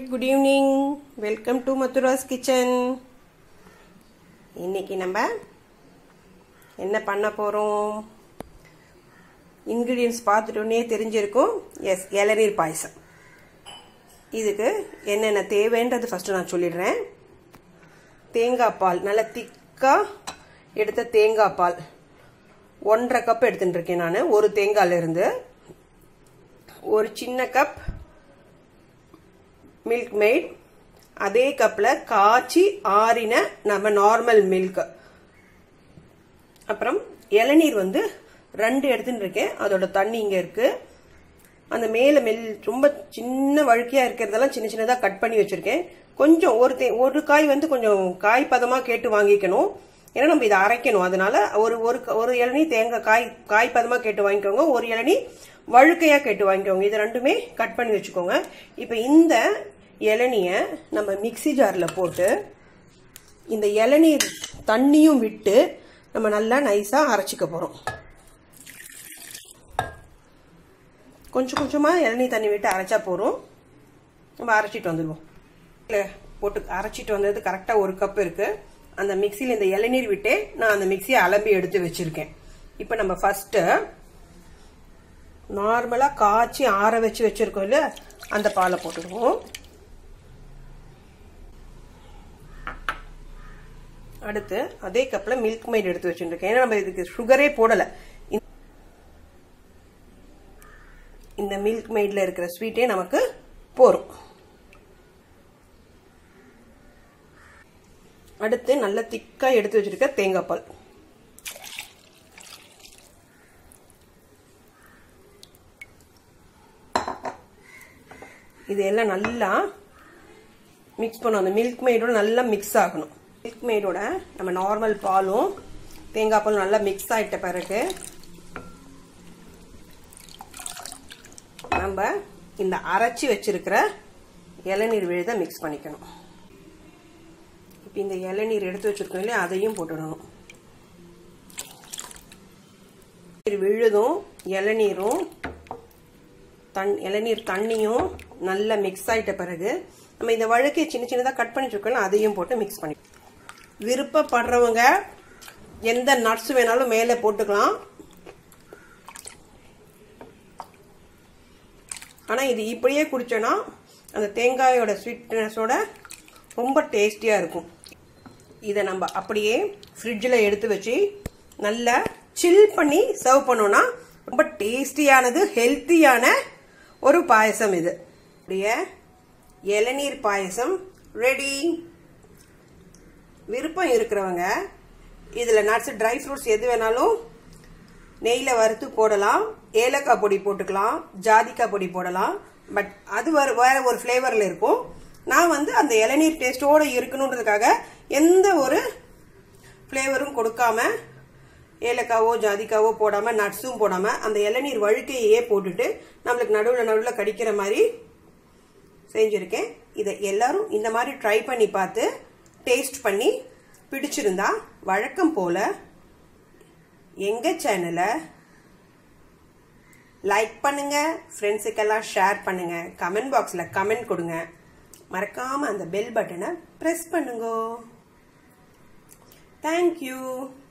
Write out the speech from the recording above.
good evening welcome to Madhura's kitchen இன்னைக்கு நம்ம என்ன பண்ண போகிறோம் இன்க்ரீடியன்ஸ் பார்த்துட்டோன்னே தெரிஞ்சிருக்கும் எஸ் இளநீர் பாயசம் இதுக்கு என்னென்ன தேவைன்றது ஃபஸ்ட்டு நான் சொல்லிடுறேன் தேங்காய் பால் நல்லா திக்காக எடுத்த தேங்காய் பால் ஒன்றரை கப் எடுத்துட்டு இருக்கேன் நான் ஒரு தேங்காயிலிருந்து ஒரு சின்ன கப் மில்க் மெய்ட் அதே கப்பில் காய்ச்சி ஆறின நம்ம நார்மல் மில்க் அப்புறம் இளநீர் வந்து ரெண்டு எடுத்துட்டு இருக்கேன் அதோட தண்ணி இங்கே இருக்கு அந்த மேலே மெல் ரொம்ப சின்ன வழுக்கையாக இருக்கிறதெல்லாம் சின்ன சின்னதாக கட் பண்ணி வச்சுருக்கேன் கொஞ்சம் ஒரு தே ஒரு காய் வந்து கொஞ்சம் காய் பதமாக கேட்டு வாங்கிக்கணும் ஏன்னா நம்ம இதை அரைக்கணும் அதனால ஒரு ஒரு ஒரு இளநீ தேங்காய் காய் காய் பதமாக கேட்டு வாங்கிக்கோங்க ஒரு இளநீ வழுக்கையாக கேட்டு வாங்கிக்கோங்க இது ரெண்டுமே கட் பண்ணி வச்சுக்கோங்க இப்போ இந்த இளநிய நம்ம மிக்சி ஜாரில் போட்டு இந்த இளநீர் தண்ணியும் விட்டு நம்ம நல்லா நைஸாக அரைச்சிக்க போகிறோம் கொஞ்சம் கொஞ்சமாக இளநீ தண்ணி விட்டு அரைச்சா போகிறோம் நம்ம அரைச்சிட்டு வந்துடுவோம் இல்லை போட்டு அரைச்சிட்டு வந்தது கரெக்டாக ஒரு கப் இருக்குது அந்த மிக்சியில் இந்த இளநீர் விட்டே நான் அந்த மிக்சியை அலம்பி எடுத்து வச்சுருக்கேன் இப்போ நம்ம ஃபஸ்ட்டு நார்மலாக காய்ச்சி ஆற வச்சு வச்சுருக்கோம் இல்லையா அந்த பாலை போட்டுடுவோம் அடுத்து அதே கப்பில் மில்க் மைட் எடுத்து வச்சுருக்கேன் ஏன்னா நம்ம இதுக்கு சுகரே போடலை இந்த மில்க் மைடில் இருக்கிற ஸ்வீட்டே நமக்கு போரும் அடுத்து நல்ல திக்காக எடுத்து வச்சிருக்க தேங்காய் பால் இது எல்லாம் நல்லா மிக்ஸ் பண்ணும் அந்த மில்க் மெய்டோட நல்லா மிக்ஸ் ஆகணும் மில்க் மெய்டோட நம்ம நார்மல் பாலும் தேங்காய் பாலும் நல்லா மிக்ஸ் ஆகிட்ட பிறகு நம்ம இந்த அரைச்சி வச்சிருக்கிற இளநீர் விழுத மிக்ஸ் பண்ணிக்கணும் இப்போ இந்த இளநீர் எடுத்து வச்சிருக்கோம் இல்லையா அதையும் போட்டுடணும் விழுதும் இளநீரும் தன் இளநீர் தண்ணியும் நல்லா மிக்ஸ் ஆகிட்ட பிறகு நம்ம இந்த வழக்கை சின்ன சின்னதாக கட் பண்ணி வச்சுருக்கோம் அதையும் போட்டு மிக்ஸ் பண்ணி விருப்பப்படுறவங்க எந்த நட்ஸ் வேணாலும் மேலே போட்டுக்கலாம் ஆனால் இது இப்படியே குடிச்சோன்னா அந்த தேங்காயோட ஸ்வீட்னஸோட ரொம்ப டேஸ்டியாக இருக்கும் இதை நம்ம அப்படியே ஃப்ரிட்ஜில் எடுத்து வச்சு நல்லா சில் பண்ணி சர்வ் பண்ணோன்னா ரொம்ப டேஸ்டியானது ஹெல்த்தியான ஒரு பாயசம் இது அப்படியே இளநீர் பாயசம் ரெடி விருப்பம் இருக்கிறவங்க இதில் நட்ஸ் ட்ரை ஃப்ரூட்ஸ் எது வேணாலும் நெய்யில் வறுத்து போடலாம் ஏலக்காய் பொடி போட்டுக்கலாம் ஜாதிக்காய் பொடி போடலாம் பட் அது வேற வேற ஒரு ஃப்ளேவரில் இருக்கும் நான் வந்து அந்த இளநீர் டேஸ்ட்டோடு இருக்கணுன்றதுக்காக எந்த ஒரு ஃப்ளேவரும் கொடுக்காம ஏலக்காவோ ஜாதிக்காவோ போடாமல் நட்ஸும் போடாமல் அந்த இளநீர் வழுக்கையே போட்டுட்டு நம்மளுக்கு நடுவில் நடுவில் கடிக்கிற மாதிரி செஞ்சுருக்கேன் இதை எல்லாரும் இந்த மாதிரி ட்ரை பண்ணி பார்த்து டேஸ்ட் பண்ணி பிடிச்சிருந்தா வழக்கம் போல எங்கள் சேனலை லைக் பண்ணுங்க ஃப்ரெண்ட்ஸுக்கெல்லாம் ஷேர் பண்ணுங்க கமெண்ட் பாக்ஸில் கமெண்ட் கொடுங்க மறக்காமல் அந்த பெல் பட்டனை ப்ரெஸ் பண்ணுங்க தேங்க்யூ